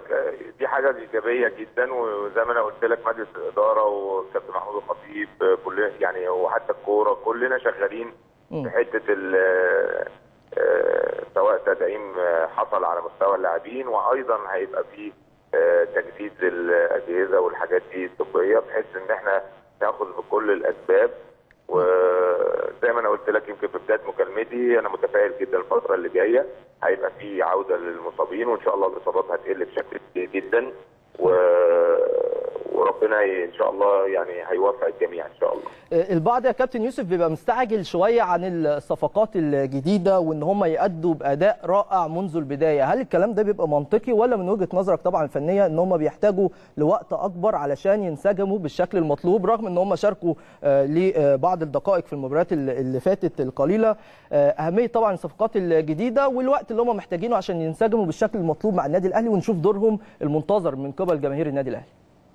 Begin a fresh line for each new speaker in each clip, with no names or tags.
آه، دي حاجه ايجابيه جدا وزي ما انا قلت لك مجلس الاداره والكابتن محمود الخطيب آه، كلنا يعني وحتى الكوره كلنا شغالين
مم.
في حته ال آه، سواء تدعيم آه، حصل على مستوى اللاعبين وايضا هيبقى في آه، تجديد للاجهزه والحاجات دي الطبيه بحيث ان احنا ناخذ بكل الاسباب وزي ما انا قلت لك يمكن في بدايه مكالمتي انا متفائل جدا الفتره اللي جايه هيبقى في عوده للمصابين وان شاء الله الاصابات هتقل بشكل كبير جدا و... وربنا ي- ان شاء الله يعني هيوفق الجميع ان شاء الله
البعض يا كابتن يوسف بيبقى مستعجل شويه عن الصفقات الجديده وان هم يأدوا باداء رائع منذ البدايه هل الكلام ده بيبقى منطقي ولا من وجهه نظرك طبعا الفنيه ان هم بيحتاجوا لوقت اكبر علشان ينسجموا بالشكل المطلوب رغم ان هم شاركوا آه، لبعض الدقائق في المباريات اللي اللي فاتت القليله آه، اهميه طبعا الصفقات الجديده والوقت اللي هم محتاجينه عشان ينسجموا بالشكل المطلوب مع النادي الاهلي ونشوف دورهم المنتظر من قبل جماهير النادي الاهلي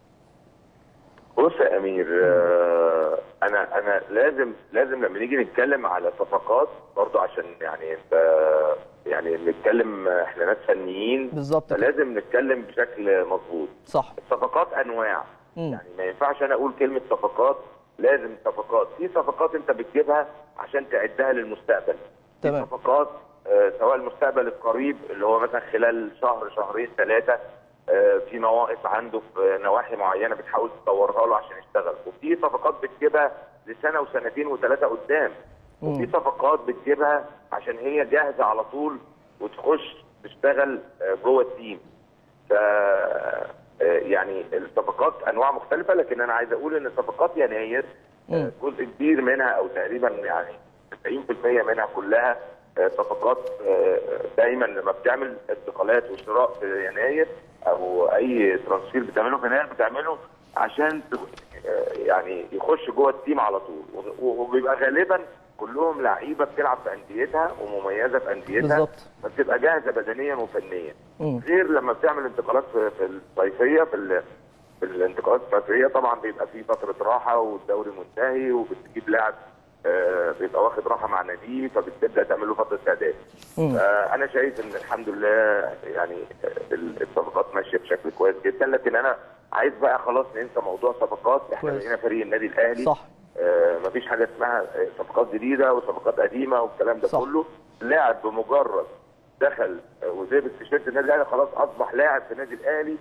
بص يا امير آه، انا انا لازم لازم لما نيجي نتكلم على صفقات برضو عشان يعني انت يعني نتكلم احنا ناس فنيين
بالظبط كده.
فلازم نتكلم بشكل مظبوط
صح
الصفقات انواع
مم.
يعني ما ينفعش انا اقول كلمه صفقات لازم صفقات في صفقات انت بتجيبها عشان تعدها للمستقبل في
تمام.
صفقات آه، سواء المستقبل القريب اللي هو مثلا خلال شهر شهرين ثلاثه آه، في نواقص عنده في نواحي معينه بتحاول تطورها له عشان يشتغل وفي صفقات بتجيبها لسنه وسنتين وثلاثه قدام وفي
مم.
صفقات بتجيبها عشان هي جاهزه على طول وتخش تشتغل آه، جوه التيم ف آه، يعني الصفقات انواع مختلفه لكن انا عايز اقول ان صفقات يناير آه،
مم.
جزء كبير منها او تقريبا يعني 90% منها كلها آه، صفقات آه، دايما لما بتعمل انتقالات وشراء في يناير او اي ترانسفير بتعمله في يناير بتعمله عشان ت- آه، يعني يخش جوه التيم على طول و- وبيبقى غالبا كلهم لعيبه بتلعب في انديتها ومميزه في انديتها
بالظبط.
فبتبقى جاهزه بدنيا وفنيا
مم.
غير لما بتعمل انتقالات في, في الصيفيه في, ال- في الانتقالات الصيفيه طبعا بيبقى في فتره راحه والدوري منتهي وبتجيب لاعب آه، بيبقى واخد راحه مع ناديه فبتبدا تعمل له فتره اعداد.
مم.
آه، انا شايف ان الحمد لله يعني آه، الصفقات ماشيه بشكل كويس جدا لكن انا عايز بقى خلاص ننسى موضوع صفقات احنا
كويس.
بقينا فريق النادي الاهلي
صح
آه، مفيش حاجه اسمها آه، صفقات جديده وصفقات قديمه والكلام ده
صح.
كله لاعب بمجرد دخل آه، ولبس تيشيرت النادي الاهلي خلاص اصبح لاعب في النادي الاهلي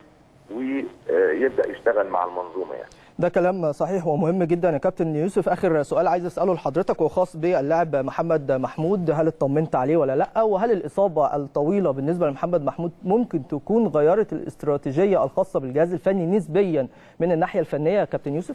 ويبدا يشتغل مع المنظومه يعني
ده كلام صحيح ومهم جدا يا كابتن يوسف اخر سؤال عايز اساله لحضرتك وخاص باللاعب محمد محمود هل اطمنت عليه ولا لا وهل الاصابه الطويله بالنسبه لمحمد محمود ممكن تكون غيرت الاستراتيجيه الخاصه بالجهاز الفني نسبيا من الناحيه الفنيه يا كابتن يوسف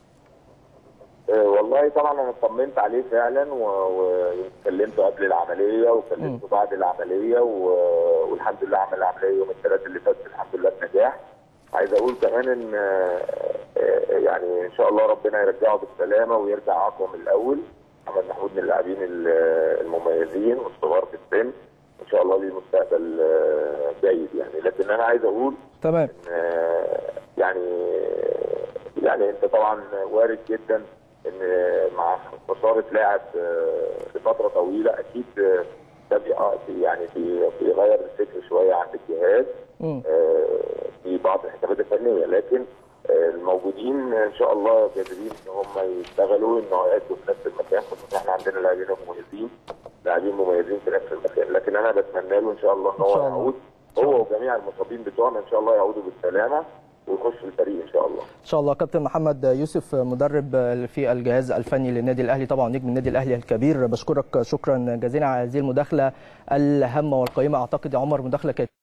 آه، والله طبعا انا اطمنت عليه فعلا و- وكلمته قبل العمليه وكلمته بعد العمليه و- والحمد لله عمل العمليه يوم الثلاث اللي فات الحمد لله بنجاح عايز اقول كمان ان آه، آه، يعني ان شاء الله ربنا يرجعه بالسلامه ويرجع اقوى من الاول محمد محمود من اللاعبين ال- المميزين والصغار في السن ان شاء الله ليه مستقبل آه، جيد يعني لكن انا عايز اقول
تمام
آه، يعني يعني انت طبعا وارد جدا ان مع خساره لاعب آه، لفتره طويله اكيد آه، ده بي- يعني بي- بيغير الفكر شويه عند الجهاز
مم.
آه، في بعض الحسابات الفنيه لكن آه، الموجودين ان شاء الله جاهزين ان هم يشتغلوا ان هو يأدوا في نفس المكان خصوصا احنا عندنا لاعبين مميزين لاعبين مميزين في نفس المكان لكن انا بتمنى له ان شاء الله ان
إن
هو
شاء الله.
يعود هو وجميع المصابين بتوعنا ان شاء الله يعودوا بالسلامه ويخشوا الفريق ان شاء الله
ان شاء الله كابتن محمد يوسف مدرب في الجهاز الفني للنادي الاهلي طبعا نجم النادي الاهلي الكبير بشكرك شكرا جزيلا على هذه المداخله الهامه والقيمه اعتقد يا عمر مداخله كانت